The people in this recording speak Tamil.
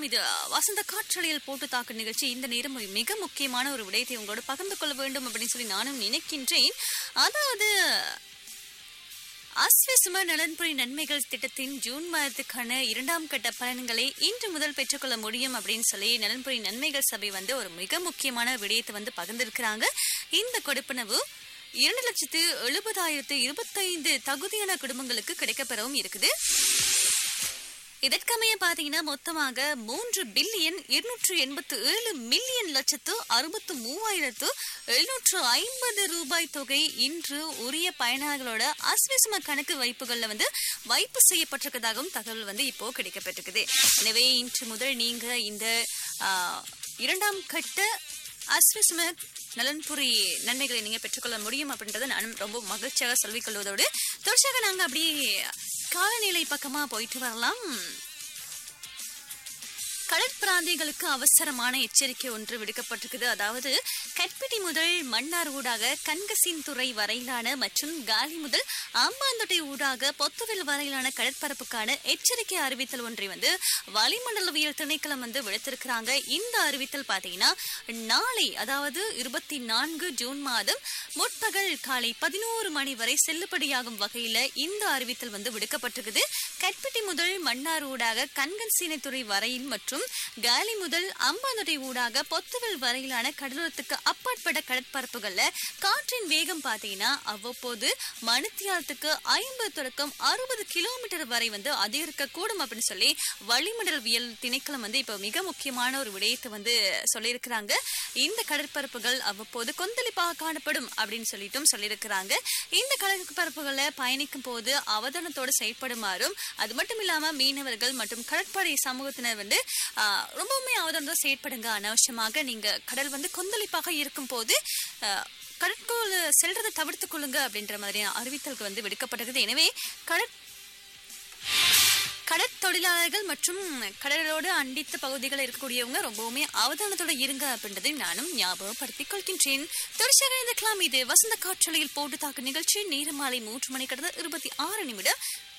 இணைந்திருக்கிறோம் இது வசந்த காற்றலையில் போட்டு தாக்கு நிகழ்ச்சி இந்த நேரம் மிக முக்கியமான ஒரு விடயத்தை உங்களோடு பகிர்ந்து கொள்ள வேண்டும் அப்படின்னு சொல்லி நானும் நினைக்கின்றேன் அதாவது அஸ்வசும நலன்புரி நன்மைகள் திட்டத்தின் ஜூன் மாதத்துக்கான இரண்டாம் கட்ட பலன்களை இன்று முதல் பெற்றுக்கொள்ள முடியும் அப்படின்னு சொல்லி நலன்புரி நன்மைகள் சபை வந்து ஒரு மிக முக்கியமான விடயத்தை வந்து பகிர்ந்திருக்கிறாங்க இந்த கொடுப்பனவு இரண்டு லட்சத்து எழுபதாயிரத்து இருபத்தைந்து தகுதியான குடும்பங்களுக்கு கிடைக்கப்பெறவும் இருக்குது இதற்கமைய பாத்தீங்கன்னா மொத்தமாக மூன்று பில்லியன் இருநூற்று எண்பத்து ஏழு மில்லியன் லட்சத்து அறுபத்து மூவாயிரத்து எழுநூற்று ஐம்பது ரூபாய் தொகை இன்று உரிய பயனாளர்களோட அஸ்விசும கணக்கு வைப்புகள்ல வந்து வைப்பு செய்யப்பட்டிருக்கதாகவும் தகவல் வந்து இப்போ கிடைக்கப்பட்டிருக்குது எனவே இன்று முதல் நீங்க இந்த ஆ, இரண்டாம் கட்ட அஸ்விசும நலன்புரி நன்மைகளை நீங்க பெற்றுக்கொள்ள முடியும் அப்படின்றத நானும் ரொம்ப மகிழ்ச்சியாக சொல்லிக் கொள்வதோடு தொடர்ச்சியாக நாங்க அப்படியே காலநிலை பக்கமா போயிட்டு வரலாம் கடற்பிராந்திகளுக்கு அவசரமான எச்சரிக்கை ஒன்று விடுக்கப்பட்டிருக்குது அதாவது கட்பிடி முதல் மன்னார் ஊடாக கன்கசின் துறை வரையிலான மற்றும் காலி முதல் ஆம்பாந்தொட்டை ஊடாக பொத்துவில் வரையிலான கடற்பரப்புக்கான எச்சரிக்கை அறிவித்தல் ஒன்றை வந்து வளிமண்டலவியல் திணைக்களம் வந்து விடுத்திருக்கிறாங்க இந்த அறிவித்தல் பாத்தீங்கன்னா நாளை அதாவது இருபத்தி நான்கு ஜூன் மாதம் முற்பகல் காலை பதினோரு மணி வரை செல்லுபடியாகும் வகையில இந்த அறிவித்தல் வந்து விடுக்கப்பட்டிருக்குது கட்பிட்டி முதல் மன்னார் ஊடாக கண்கன் சீனைத்துறை வரையில் மற்றும் காலி முதல் அம்பாந்தொட்டை ஊடாக பொத்துவில் வரையிலான கடலோரத்துக்கு அப்பாற்பட்ட கடற்பரப்புகள்ல காற்றின் வேகம் பாத்தீங்கன்னா அவ்வப்போது மணித்தியாலத்துக்கு ஐம்பது தொடக்கம் அறுபது கிலோமீட்டர் வரை வந்து அதிகரிக்க கூடும் அப்படின்னு சொல்லி வளிமண்டலவியல் திணைக்களம் வந்து இப்போ மிக முக்கியமான ஒரு விடயத்தை வந்து சொல்லியிருக்கிறாங்க இந்த கடற்பரப்புகள் அவ்வப்போது கொந்தளிப்பாக காணப்படும் அப்படின்னு சொல்லிட்டும் சொல்லியிருக்கிறாங்க இந்த கடற்பரப்புகளை பயணிக்கும் போது அவதானத்தோடு செயற்படுமாறும் அது மட்டும் இல்லாம மீனவர்கள் மற்றும் கடற்படை சமூகத்தினர் வந்து ஆஹ், ரொம்பவுமே அவதானத்தோடு செயற்படுங்க அனாவசியமாக நீங்க கடல் வந்து கொந்தளிப்பாக இருக்கும் போது ஆஹ், கடற்கோள் செல்றதை தவிர்த்துக் கொள்ளுங்க அப்படின்ற மாதிரியான அறிவித்தல்கள் வந்து விடுக்கப்பட்டிருக்குது எனவே கடற் கடற்தொழிலாளர்கள் மற்றும் கடலோடு அண்டித்த பகுதிகளில் இருக்கக்கூடியவங்க ரொம்பவுமே அவதானத்தோட இருங்க அப்படின்றதை நானும் ஞாபகப்படுத்திக் கொள்கின்றேன் தொடர்ச்சியாக இருக்கலாம் இது வசந்த காற்றலையில் போட்டு தாக்கு நிகழ்ச்சி நேரம் மாலை மூன்று மணி கடந்த இருபத்தி ஆறு நிமிடம்